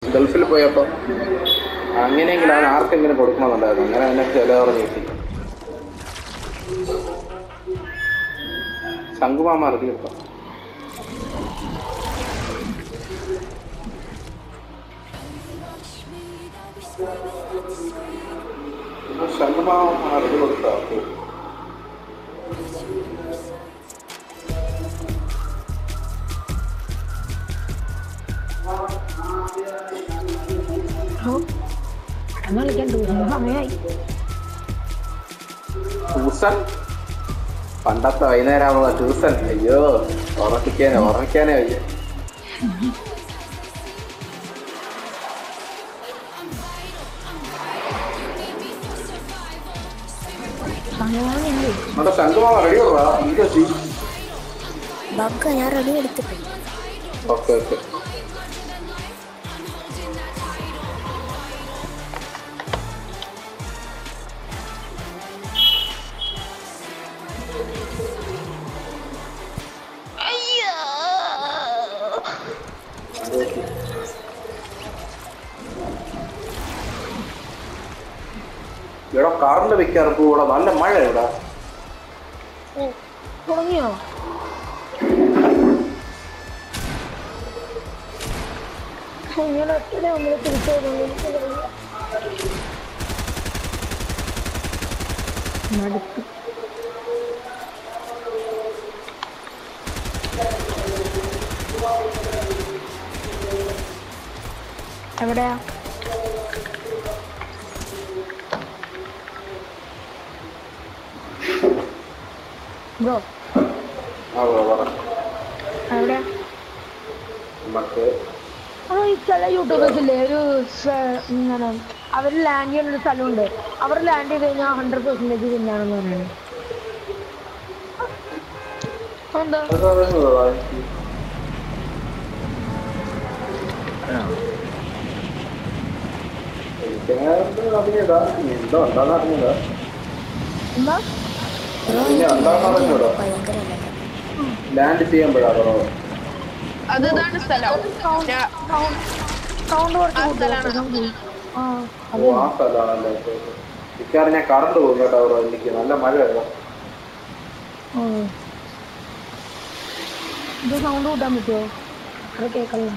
ഗൾഫിൽ പോയപ്പോൾ അങ്ങനെയെങ്കിലും അവൻ ആർക്കെങ്കിലും കൊടുക്കണമെന്നുണ്ടായിരുന്നു അങ്ങനെ അവനെ ചിലവർ നീട്ടി ശംഖുമാമ അറുതി കിട്ടാം ശംഖുമാമ അറുതി കൊടുത്താ എന്നാ കളിക്കാൻ ട്യൂഷൻ സമയമായി ട്യൂഷൻ പണ്ടത്തെ വൈകുന്നേരം ആവുള്ള ട്യൂഷൻ അയ്യോ ഉറപ്പിക്കാനേ ഉറപ്പിക്കാനേ വയ്യ സമയമാണില്ലേ നമ്മുടെ ശംഖുമാമ റെഡി ഉള്ളതാ എനിക്ക് വെച്ചി ബക്ക ഞാൻ റെഡി എടുത്തിട്ട് ഓക്കെ ഓക്കെ ഇവിടെ കാറിന്റെ വെക്കാറുപ്പോ ഇവിടെ നല്ല മഴ ഇവിടെ തുടങ്ങിയോ ഇങ്ങനെ ഒറ്റ നമ്മൾ തിരിച്ചു വരുന്നത് എനിക്ക് വയ്യ. മടുത്തു എവിടെയാ ബ്രോ ആ പറ, പറ എവിടെയാ നമുക്ക് ആ ഈ ചില യൂട്യൂബേഴ്സ് ഇല്ലേ ഒരു സ- ഇങ്ങനെ അവർ ലാൻഡ് ചെയ്യുന്ന ഒരു സ്ഥലമുണ്ട് അവർ ലാൻഡ് ചെയ്ത് കഴിഞ്ഞാൽ ഹൺഡ്രഡ് പെർസെന്റേജ് തിന്നാണെന്ന് പറയുന്നത് എന്താ അത് പറയുന്നതാ എനിക്ക്. എനിക്കങ്ങനെ അറിഞ്ഞൂടാ എന്തോ എന്താന്ന് അറിഞ്ഞൂടാ എന്താ ബ്രോ ഇനി എന്താന്ന് അറിഞ്ഞൂടാ ഭയങ്കര ഇതാണ്. ലാൻഡ് ചെയ്യുമ്പോഴാ കുറവ് അത് ഇതാണ് സ്ഥലം ഞാൻ- സൗണ്ട് ആ സ്ഥലാണ്. കുറച്ച് ആ ഓ ആ സ്ഥലമാണല്ലേ മിക്കവാറും ഞാൻ കറണ്ട് പോകും കേട്ടോ ബ്രോ എനിക്ക് നല്ല മഴ വേണം ആ. ഇത് സൗണ്ട് കൂട്ടാൻ പറ്റുമോ അത് കേൾക്കല്ലോ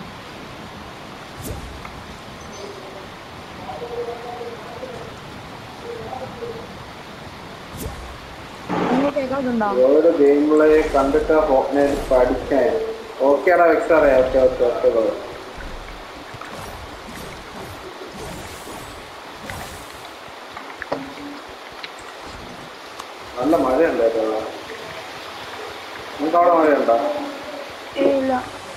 നിങ്ങൾ കേൾക്കാറുണ്ടോ ഓരോ ഗെയിം പ്ലേ കണ്ടിട്ട് ഫോർട്ട്നൈറ്റ് പഠിക്കാൻ ഓക്കേടാ വെക്സാറേ ഓക്കെ ഓക്കെ ഓക്കെ ബ്രോ നല്ല മഴയുണ്ട് കേട്ടോ ഇവിടെ. നിങ്ങൾക്ക് അവിടെ മഴയുണ്ടോ ഏയ് ഇല്ല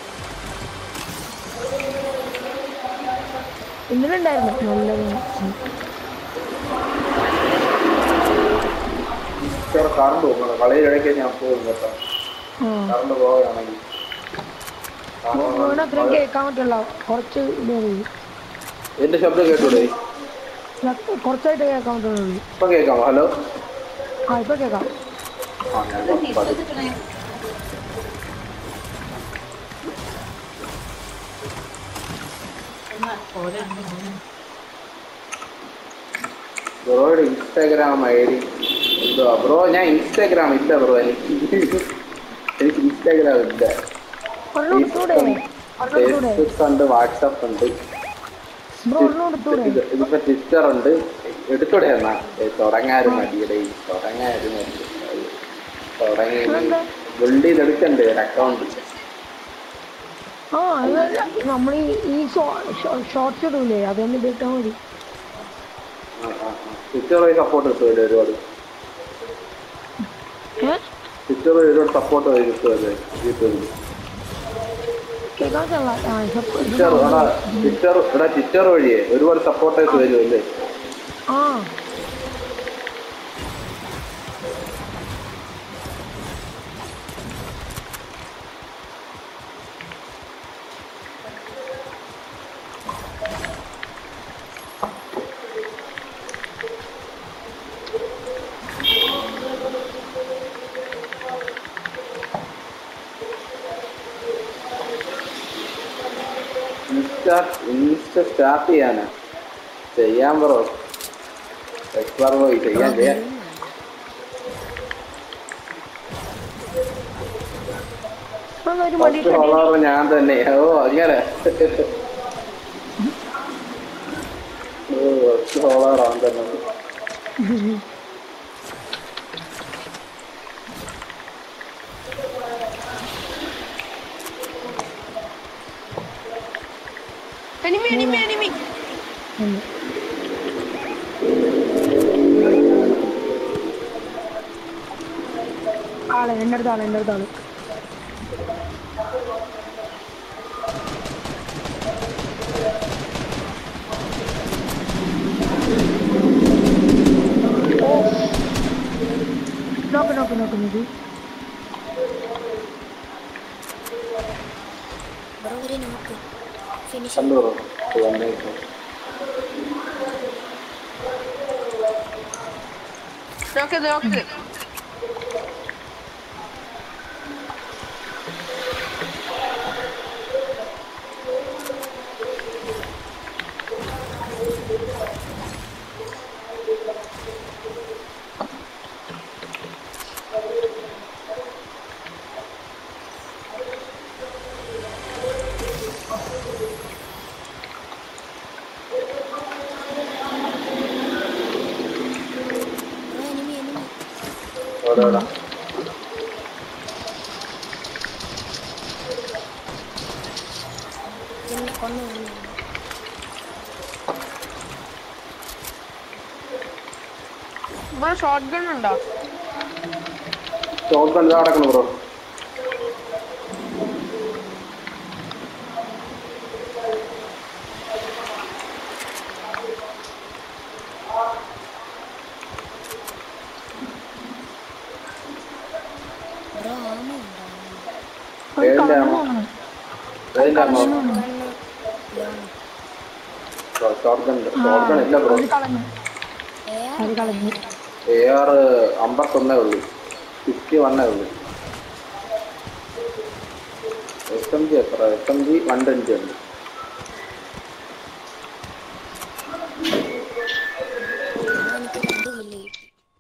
ഇന്നലുണ്ടായിരുന്നു നല്ല ഇവിടെ കറണ്ട് പോകുന്നുണ്ട് കളിയിലിടയ്ക്ക് ഞാൻ പോകും കേട്ടോ കറണ്ട് പോവുകയാണെങ്കിൽ ഫോൺ അത്രയും കേൾക്കാൻ പറ്റില്ല കുറച്ച് ഇത് മതി. എന്റെ ശബ്ദം കേട്ടൂടെ ലക്ക് കുറച്ചായിട്ട് കേൾക്കാൻ പറ്റുള്ളൂ ഇപ്പൊ കേൾക്കാമോ ഹലോ ആ ഇപ്പൊ കേൾക്കാം ആ ഞാൻ പഠി- ബ്രോയുടെ ഇൻസ്റ്റാഗ്രാം ഐ ഡി എന്തുവാ ബ്രോ ഞാൻ ഇൻസ്റ്റാഗ്രാം ഇല്ല ബ്രോ എനിക്ക് എനിക്ക് ഇൻസ്റ്റാഗ്രാം ഇല്ല ഒരെണ്ണം എടുത്തൂടെ ഒരെണ്ണം എടുത്തൂടെ ഫേസ്ബുക്ക് ഉണ്ട് വാട്സപ്പ് ഉണ്ട് ബ്രോ ഒരെണ്ണം എടുത്തൂടെ ഇത് ഇതിപ്പോ ട്വിറ്റർ ഉണ്ട് എടുത്തൂടെ എന്നാ ഏ, തുടങ്ങാനും മടിയുടെ തുടങ്ങാനും മടി തുടങ്ങി അതെന്താ? ബിൽഡ് ചെയ്തെടുക്കണ്ടേ ഒരു അക്കൗണ്ട് ആ അതല്ല നമ്മൾ ഈ ഈ ഷോർട്സ് ഇടൂലേ അതൊന്ന് ഇതിട്ടാൽ മതി ട്വിറ്റർ വഴി സപ്പോർട്ട് കിട്ടുമല്ലേ ഒരുപാട് ഏ ട്വിറ്റർ വഴി ഒരുപാട് സപ്പോർട്ട് വഴി കിട്ടുമല്ലേ യൂട്യൂബിൽ കേൾക്കാൻ ചെള്ള ആ ഇപ്പൊ ഇത് ട്വിറ്റർ എടാ ട്വിറ്റർ എടാ ട്വിറ്റർ വഴിയേ ഒരുപാട് സപ്പോർട്ടേഴ്സ് വരുമല്ലേ ആ ഇൻസ്റ്റ ഇൻസ്റ്റ സ്റ്റാർട്ട് ചെയ്യാനാ ചെയ്യാൻ ബ്രോ എക്സ്പ്ലർ പോയി ചെയ്യാൻ ചെയ്യാൻ ഇപ്പൊ ഒരു മടി ഫസ്റ്റ് ഫോളോവർ ഞാൻ തന്നെ ഓ അങ്ങനെ ഓ ഫസ്റ്റ് ഫോളോവർ അവൻ തന്നെ എനിമി എനിമി എനിമി ആളെ എന്റെ അടുത്ത് ആളെ എന്റെ അടുത്ത് ആള് നോക്ക് നോക്ക് നോക്ക് നോക്ക് ബ്രോ ഒരു നോക്ക് ഫിനിഷ് കണ്ടു ബ്രോ വന്നേക്കും നോക്ക് നോക്ക് ബ്രോ എനിമി എനിമി ഓരോടാ എന്നെ കൊന്നു കൊന്നു ഇവിടെ ഷോർട്ട് ഗൺ ഉണ്ടോ ഷോട്ട് കണ്ടു നടക്കണം ബ്രോ ബ്രോ ആമ ഉണ്ടോ ഒരു ഏതിന്റെ കളഞ്ഞു ആണോ? തോന്നണം ഏതിന്റെ ആണോ കണ്ണ് ലോൺ ഷോട്ട് ഗൺ ഷോട്ട് ഗൺ ഇല്ല ബ്രോ അത് കളഞ്ഞു ഏ അത് കളഞ്ഞു എ ആർ അമ്പത്തൊന്നേ ഉള്ളൂ ഫിഫ്റ്റി വണ്ണേ ഉള്ളൂ എസ് എം ജി എത്ര S M G one twenty ഉണ്ട് ബ്രോ എനിക്ക് രണ്ട് കില്ല് കിട്ടി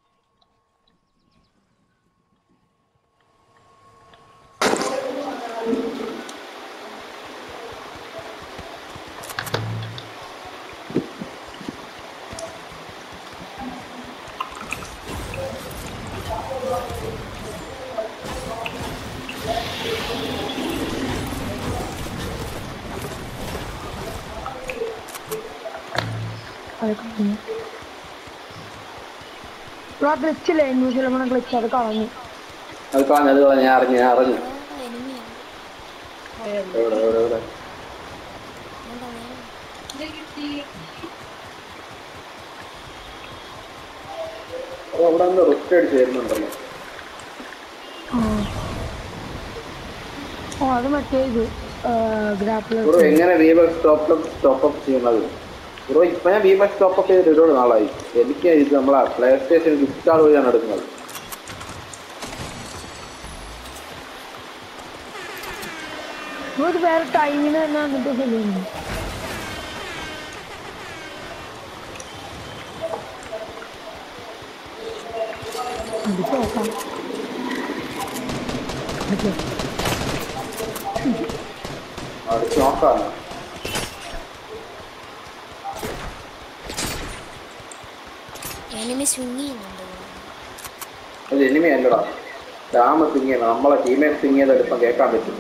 അത് കളഞ്ഞു ബ്രോ ഗ്ലിച്ചില്ലേ ന്യൂസിലമ്മ ഗ്ലിച്ച് അത് കളഞ്ഞു അത് കളഞ്ഞു അത് കളഞ്ഞു ഞാൻ അറിഞ്ഞു ഞാൻ അറിഞ്ഞു ബ്രോ എനിമിയാണ് എവിടെ എവിടെ എവിടെ എന്താ നേരം അത് അവിടെ നിന്ന് റിസ്റ്റ് അടിച്ച് വരുന്നുണ്ടല്ലോ ആ ഓ അത് മറ്റേ ഇത് ഗ്രാപ്പിൾ ബ്രോ എങ്ങനെ വീബക്സ് സ്റ്റോപ്പ് സ്റ്റോപ്പ് അപ്പ് ചെയ്യുന്നത് ബ്രോ ഇപ്പൊ ഞാൻ വീബക്സ് സ്റ്റോപ്പ് അപ്പ് ചെയ്തിട്ട് ഒരുപാട് നാളായി എനിക്ക് ഇത് നമ്മളെ പ്ലേ സ്റ്റേഷൻ ഗിഫ്റ്റ് കാർഡ് വഴിയാണ് എടുക്കുന്നത് ഇത് വേറെ ടൈമിന് തന്നെ എന്നിട്ട് ചെയ്യുന്നു അടിച്ച് നോക്കാം ഓക്കെ അടിച്ച് നോക്കാം എനിമി സ്വിങ് ചെയ്യുന്നുണ്ട് അത് എനിമി അല്ലടാ ഡാം സിങ് ചെയ്യണം നമ്മളെ ടീമേറ്റ് സിങ് ചെയ്ത് എടുപ്പം കേൾക്കാൻ പറ്റും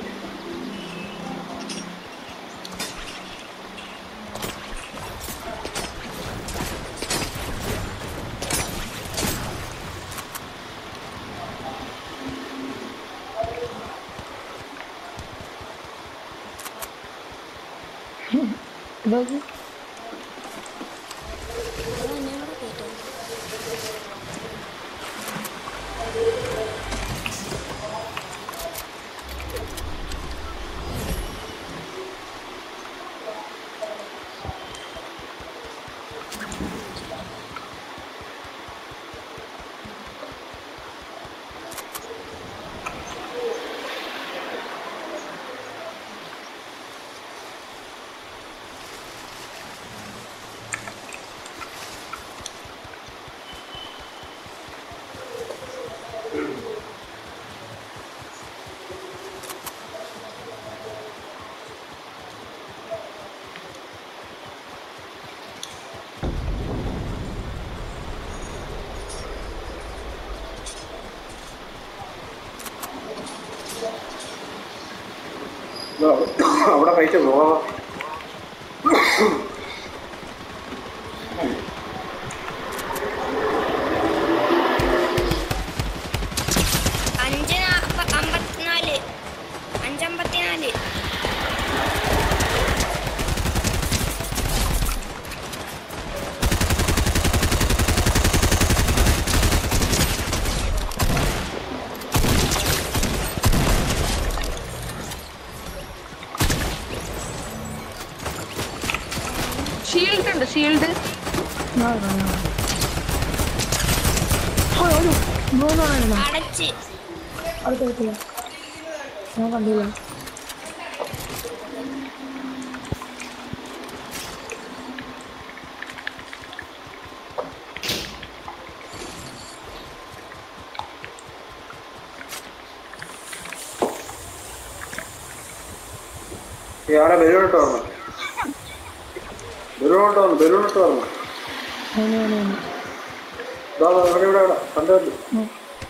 ഇതൊക്കെ ബ്രോ എന്നെ കൂടെ കേട്ടോ ഫൈറ്റ് പോവാ അഞ്ച് നാപ്പ- അമ്പത്തിനാല് അഞ്ചമ്പത്തിനാല് ഷീൽഡ് ഉണ്ട് ഷീൽഡ് മൂന്നെണ്ണം അടച്ച് അടുത്ത കിട്ടില്ല ഞാൻ കണ്ടില്ല അവിടെ ബലൂണിട്ട് വരണം ബലൂണിട്ട് വന്നു ബലൂണിട്ട് വരണം അതിന് വേണം ഇതാ ഇതാ, ഇവിടെ ഇവിടെ ഇവിടെ കണ്ടു കണ്ടു ഉം.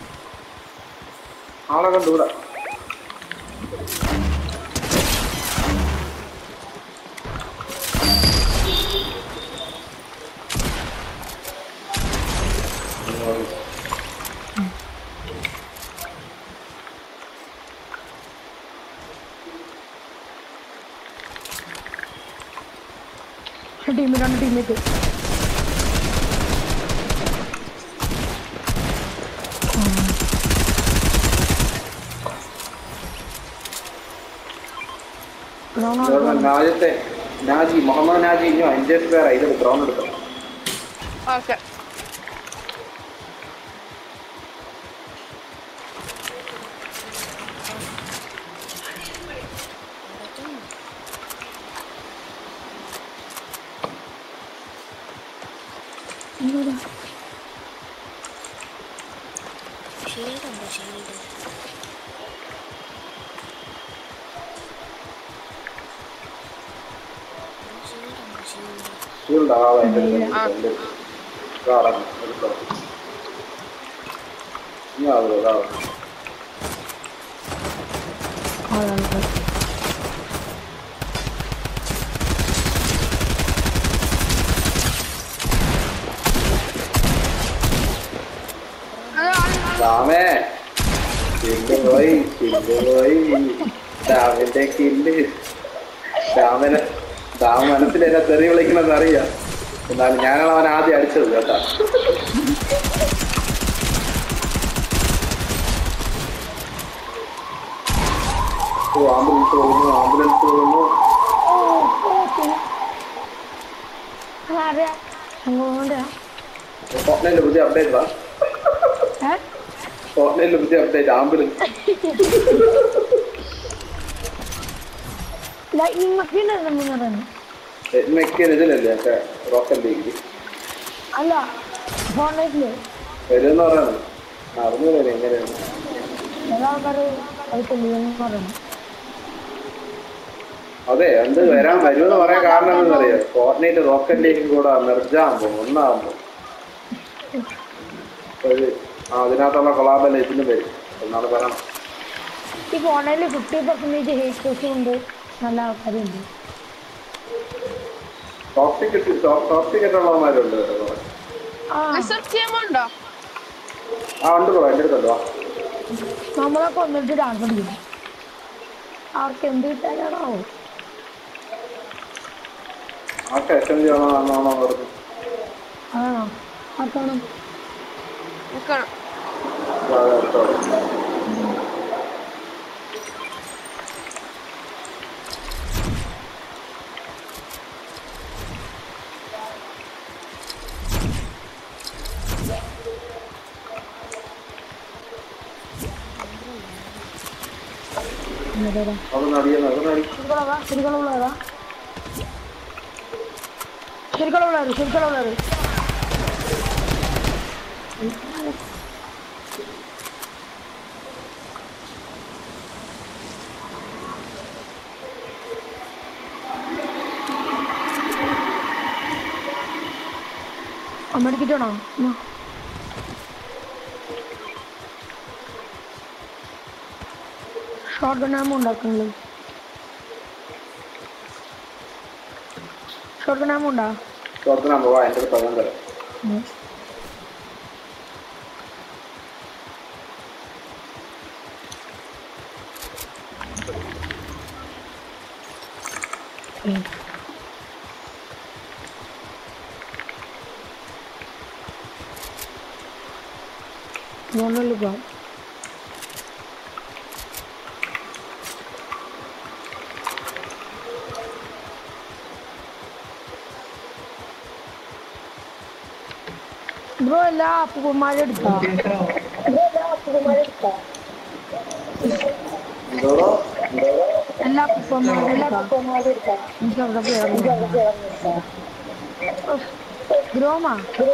ആളെ കണ്ടു ഇവിടെ ടീം രണ്ട് ടീമേറ്റ് ഇതാ, നാജത്തെ നാജി മുഹമ്മദ് നാജി ഇഞ്ഞോ എൻ്റെ പേരാ ഇത് ഗ്രൗണ്ട് എടുക്കണം ഓക്കെ ഷീൽഡ് ഉണ്ടോ ഷീൽഡ് ഷീൽഡ് ഉണ്ടോ ഷീൽഡ് ഷീൽഡ് ആവാ എൻ്റെ അടുത്ത് കാണാം എടുത്തോ ഇനി ആവുമോ ഇതാവും രാമേ കില്ല് പോയി കില്ല് പോയി രാമന്റെ കില്ല് രാമന് രാമ മനസ്സിൽ എന്നെ തെറി വിളിക്കണമെന്ന് അറിയാം എന്നാലും ഞാനാണ് അവൻ ആദ്യം അടിച്ചത് കേട്ടാ ഓ ആംബുലൻസ് പോകുന്നു ആംബുലൻസ് പോകുന്നു അതെ അങ്ങോട്ടാ ഫോർട്ട്നൈറ്റിലെ പുതിയ അപ്ഡേറ്റ് വാ ഏ ഫോർട്ട്നൈറ്റിലെ പുതിയ അപ്ഡേറ്റ് ആംബുലൻസ് ലൈറ്റിംഗ് മഷീൻ നമ്മൾ പറയുന്നത് മെക്കിയ ഇതിലല്ലേ മറ്റേ റോക്കറ്റ് ലീഗ് അല്ല ഫോണില് വരുമെന്ന് പറയുന്നത് അറിഞ്ഞൂലേ എങ്ങനെയാണ് ചില ആൾക്കാർ അത് തെളിവെന്ന് പറയുന്നു അതെ എന്ത് വരാൻ വരുമെന്ന് പറയാൻ കാരണം എന്താണെന്നറിയോ ഫോർട്ട്നൈറ്റ് റോക്കറ്റ് ലീഗും കൂടെ മെർജാകുമ്പോ ഒന്നാകുമ്പോ ഒരു ആ അതിനകത്തുള്ള കൊളാബല്ല ഇതിനും വരും എന്നാണ് പറയണം ഈ ഫോണിൽ ഫിഫ്റ്റി പെർസെൻറ്റേജ് ഹേറ്റ് കോച്ചും ഉണ്ട് നല്ല ആൾക്കാരുണ്ട് ടോക്സിക് ടോക്സിക് ഉള്ളവന്മാരുണ്ട് കേട്ടോ കുറെ. ആ റിസർച്ച് ചെയ്യുമ്പോണ്ടോ ആ ഉണ്ട് ബ്രോ എൻ്റെ അടുത്തുണ്ട് വാ നമ്മളൊക്കെ വന്നിട്ട് ഡാൻസ് കളിക്കും ആർക്ക് എന്ത് കിട്ടാനാണോ ആർക്ക് എസ് എം ജി ആണോ ആണോ പറഞ്ഞു ആണോ ആർക്കാണോ നിക്കണം അടുത്തോടെ അതൊന്ന് അടിയെന്ന് അതൊന്ന് അടി ശരിക്കുള്ളതാ ശരിക്കുള്ളതാ ശരിക്കുള്ളവരാര് ശരിക്കുള്ളവരാര് അമ്മടിക്കിട്ടാണോ ഷോർട്ട് ഗൺ ആകുമ്പോൾ ഉണ്ടാക്കുന്നുള്ളൂ ഷോർട്ട് നാമുണ്ടോ തുറക്കാൻ പോവാ എൻ്റെ അടുത്ത് പകം തരാം മൂന്നല്ലേ പോവാം ബ്രോ എല്ലാ അപ്പുമാരും എടുത്താ എന്തോടോ എല്ലാ അപ്പുമാരും എടുത്താ എനിക്ക് അവിടെ ഗ്രോമാ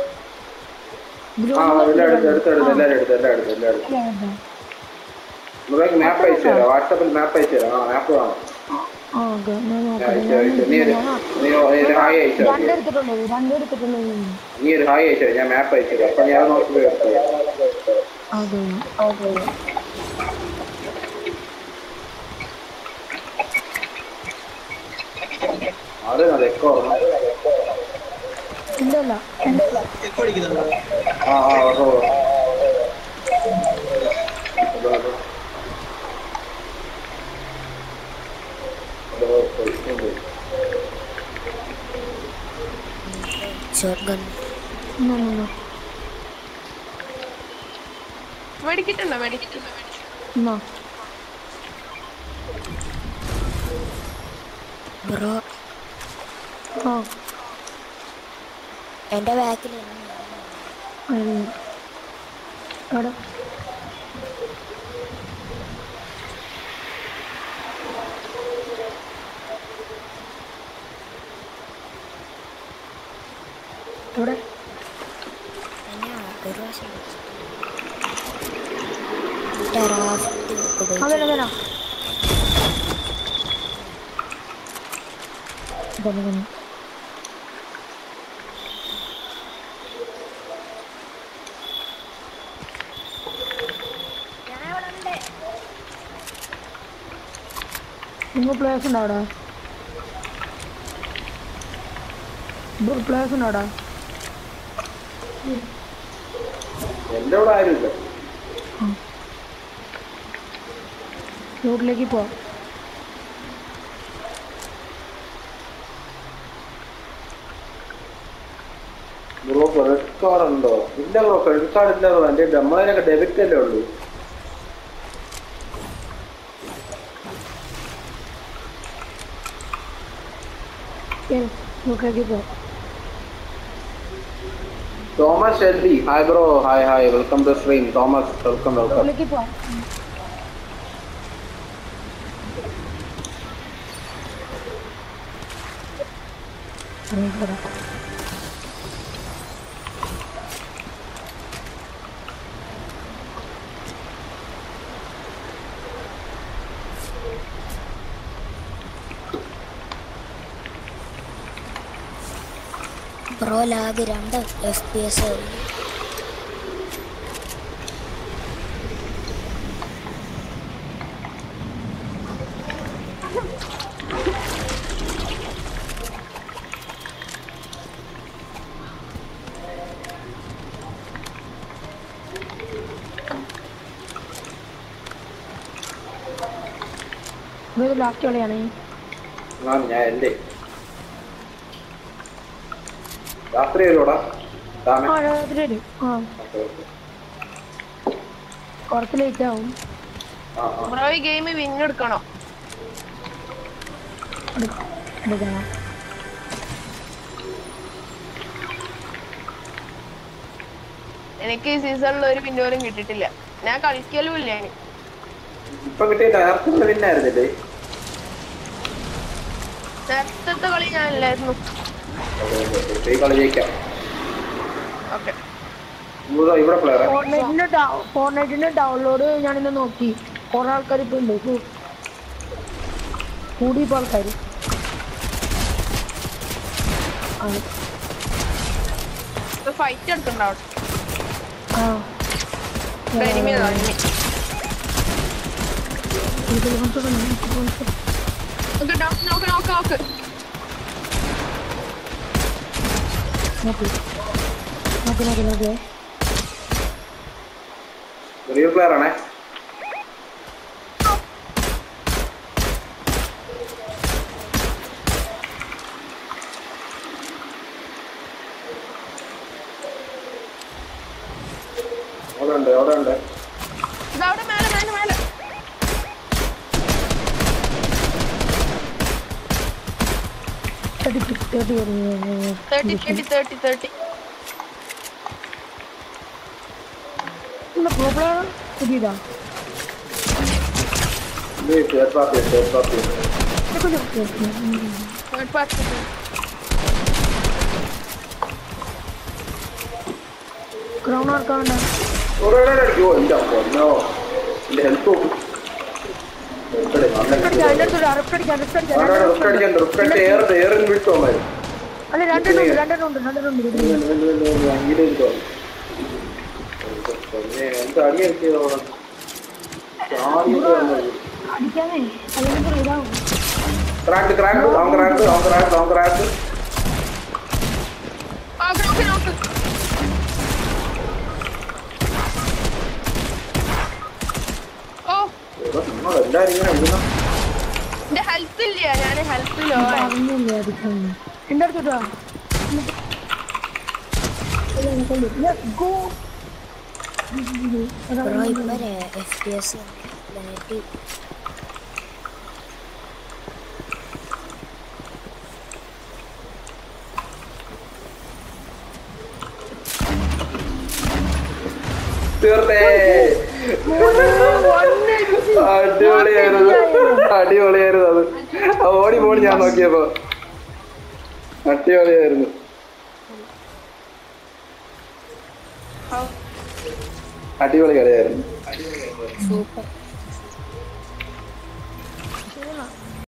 ആ എല്ലാം എടുത്ത് എടുത്ത് എടുത്ത് എല്ലാവരും എടുത്ത് എല്ലാം എടുത്ത് എല്ലാം എടുത്ത് നമുക്ക് മാപ്പ് അയച്ചു തരാം വാട്സാപ്പിൽ മാപ്പ് അയച്ചു തരാം ആ മാപ്പ് കാണാം ഓക്കെ ഞാൻ ഞാൻ നോക്കട്ടെ അയച്ചു അയച്ചു നീ ഒരു നീ ഒരു ഹായ് അയച്ചു തരാം. രണ്ടെടുത്തിട്ടുള്ളത് രണ്ടെടുത്തിട്ടുള്ളത് നീ ഒരു ഹായ് അയച്ചു തരാം. ഞാൻ മാപ്പ് അയച്ചു തരാം അപ്പൊ ഞാൻ നോക്കി പോയി എടുത്തു അതെ അതെ അത് അത് എക്കോ ഓർമ്മ ഇല്ലല്ല എക്കോ അടിക്കുന്നുണ്ടോ ആ ആ ഓർമ്മ അതോ അതോ അതോ പോയിട്ടുണ്ട്. Short gun No, no, no. മേടിക്കിട്ടുണ്ടോ മേടിക്കിട്ടുണ്ടോ No. ബ്രോ Oh, എൻ്റെ ബാക്കിൽ I know. എവിടെ എവിടെ ഞാൻ ഒരു പ്രാവശ്യം ടെറാഫിറ്റ് ആ ഉപയോഗിച്ചു വരാം വരാം ഇതാണ് വന്നു നിങ്ങൾ പ്ലേസ് ഉണ്ടോ അവിടെ പ്ലേസ് ഉണ്ടോ അവിടെ എന്റെ ഇവിടെ ആരുമില്ല റോഡിലേക്ക് പോവാം ബ്രോ ക്രെഡിറ്റ് കാർഡ് ഉണ്ടോ ഇല്ല ബ്രോ ക്രെഡിറ്റ് കാർഡ് ഇല്ല ബ്രോ എന്റെ നമ്മളതിനൊക്കെ ഡെബിറ്റ് അല്ലേ ഉള്ളൂ റോഡിലേക്ക് പോവാം Thomas Shelby hi bro hi hi welcome to stream Thomas welcome welcome റോഡിലേക്ക് പോവാം ഇറങ്ങിക്കോടാ. ബ്രോ ലാഗ് രണ്ട് എഫ് പി എസ് ഇത് ലാസ്റ്റ് കളിയാണ് ആ ഞാൻ എന്റെ രാത്രി വരുവാടാ താമേ ആ രാത്രി വരും ആ കുറച്ച് ലേറ്റ് ആവും ആ ആ ബ്രോ ഈ ഗെയിം വിൻ എടുക്കണോ എടുക്കാം എടുക്കാം എനിക്ക് ഈ സീസണിൽ ഒരു വിൻ പോലും കിട്ടിയിട്ടില്ല ഞാൻ കളിക്കലും ഇല്ല ഇനി ഇപ്പൊ കിട്ടിയ നേരത്തെ പിന്നായിരുന്നില്ലേ നേരത്തെ കളി ഞാനില്ലായിരുന്നു ഈ കളി ജയിക്കാം ഓക്കെ ഇവിടെ ഇവിടെ പ്ലെയർ ഫോർണൈറ്റിന്റെ ഫോർണൈറ്റിന്റെ ഡൗൺലോഡ് ഞാനിന്ന് നോക്കി കുറെ ആൾക്കാർ ഇപ്പൊ ഉണ്ട് കൂ- കൂടി ഇപ്പൊ ആൾക്കാർ ഫൈറ്റ് എടുക്കണ്ട അവിടെ ആ എനിമി എനിമി ഇത് ഇവൻസ് ഒക്കെ ഉണ്ട്. ഇവൻസ്. നോക്ക് നോക്ക് നോക്ക് നോക്ക് നോക്കി നോക്കി നോക്കി നോക്കിയേ റിയൽ പ്ലെയർ ആണേ അവിടെ ഉണ്ട് അവിടെ ഉണ്ട് ഇതവിടെ മേലെ മേലെ മേലെ thirty thirty thirty thirty thirty thirty problem പുതിയതാ ഇത് third party third party third party crown ആർക്കാണ്ട ഒരെണ്ണം അടിക്കുമോ ഇല്ല പൊന്നോ എന്റെ ഹെൽപ്പ് നോക്കും എവിടെ നല്ല അതിന്റെ അടുത്ത് റിഫ്റ്റ് അടിക്കാൻ റിഫ്റ്റ് അടിക്കാൻ അവിടെ റിസ്ക് അടിക്കണ്ട റിസ്ക് അടിച്ച് ഏറെ ഏറിന് വിളിച്ചോ മതി അല്ല രണ്ടെണ്ണം ഉണ്ട് രണ്ടെണ്ണം ഉണ്ട് രണ്ടെണ്ണം ഉണ്ട് അങ്കിലെന്തോ എന്താ അടി അടിച്ചോ അടിക്കാനേ അല്ലെങ്കിൽ ഇതാവും ക്രാക്ക് ക്രാക്ക് അവൻ ക്രാക്ക് അവൻ ക്രാക്ക് അവൻ ക്രാക്ക് ആ നോക്ക് നോക്ക് ഓ നിങ്ങളെല്ലാരും ഇങ്ങനെ വിടുന്ന എന്റെ ഹെൽത്ത് ഇല്ല ഞാൻ ഹെൽത്തിലോ പറഞ്ഞില്ലേ അടിക്കാൻ എന്റെ അടുത്തോട്ടാ ഗോ ബ്രോ ഇപ്പൊ എഫ് പി എസ് തീർത്തേ അടിപൊളിയായിരുന്നു അടിപൊളിയായിരുന്നു അത് ആ ഓടി പോണി ഞാൻ നോക്കിയപ്പോ അടിപൊളിയായിരുന്നു അടിപൊളി കളിയായിരുന്നു സൂപ്പർ